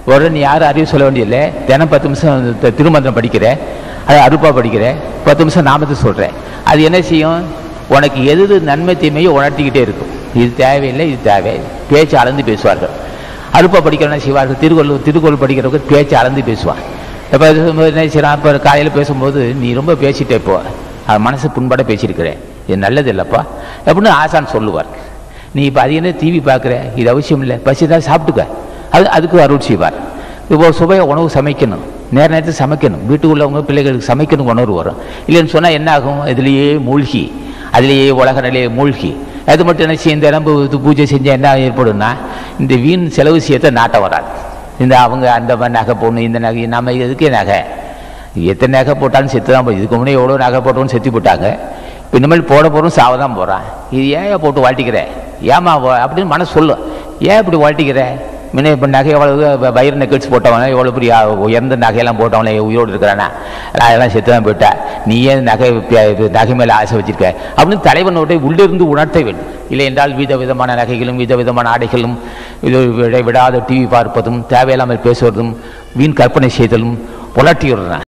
உடனே நீ யாரும் அறிவு சொல்ல வேண்டியதில்லை தினம் பத்து நிமிஷம் தி- திருமந்திரம் படிக்கிற அது அருப்பா படிக்கிற பத்து நிமிஷம் நாமத்தை சொல்கிறேன் அது என்ன செய்யும் உனக்கு எது எது நன்மை தீமையோ உணர்த்திக்கிட்டே இருக்கும் இது தேவையில்லை இது தேவை பேச்சு அளந்து பேசுவார்கள் அருப்பா படிக்கிறவன செய்வார்கள் திருக்குறள் திருக்குறள் படிக்கிறவங்க பேச்சு அளந்து பேசுவான் இப்போ என்ன செய்யறான் இப்போ காலையில் பேசும்போது நீ ரொம்ப பேசிட்டே போ அது மனசு புண்பட பேசியிருக்கிறேன் இது நல்லது இல்லைப்பா அப்படின்னு ஆசான் சொல்லுவார் நீ இப்போ அது என்ன டிவி பார்க்குற இது அவசியம் இல்லை பசி தான் சாப்பிட்டுக்க அது அதுக்கு அருள் செய்வார் இப்போ சுவைய உணவு சமைக்கணும் நேர நேரத்தில் சமைக்கணும் வீட்டுக்குள்ளவங்க பிள்ளைகளுக்கு சமைக்கணும் உணர்வு வரும் இல்லைன்னு சொன்னால் என்ன ஆகும் இதுலேயே மூழ்கி அதிலேயே உலக நிலையை மூழ்கி அது மட்டும் என்ன செய்யும் இந்த நம்ப இது பூஜை செஞ்சால் என்ன ஏற்படும்னா இந்த வீண் செலவு செய்யத்த நாட்டம் வராது இந்த அவங்க அந்த மாதிரி நகை போடணும் இந்த நகை நம்ம எதுக்கு நகை எத்தனை நகை போட்டாலும் செத்து தான் போய் இதுக்கு முன்னே எவ்வளோ நகை போட்டோம்னு செத்து போட்டாங்க இப்போ இனிமேல் போட போகிறோம் சாவ தான் போகிறான் இது ஏன் போட்டு வாழ்த்திக்கிற ஏமா வ- அப்படின்னு மனசு சொல்லும் ஏன் இப்படி வாழ்த்திக்கிற முன்ன இப்போ நகை எவ்வளவு வ- வயிறு நெக்கட்ஸ் போட்டவன எவ்வளோ பெரிய ஆ- உயர்ந்த நகையெல்லாம் போட்டவனே உயிரோடு இருக்கிறானா நான் அதெல்லாம் செத்து தான் போயிட்டேன் நீ ஏன் நகை பே- இது நகை மேலே ஆசை வச்சிருக்க அப்படின்னு தலைவனோட உள்ளிருந்து உணர்த்த வேண்டும் இல்லை என்றால் வித விதமான நகைகளும் வித விதமான ஆடைகளும் இது விட- விடாத டிவி பார்ப்பதும் தேவையில்லாமல் பேசுவதும் வீண் கற்பனை செய்தலும் புலட்டி விடுறேன்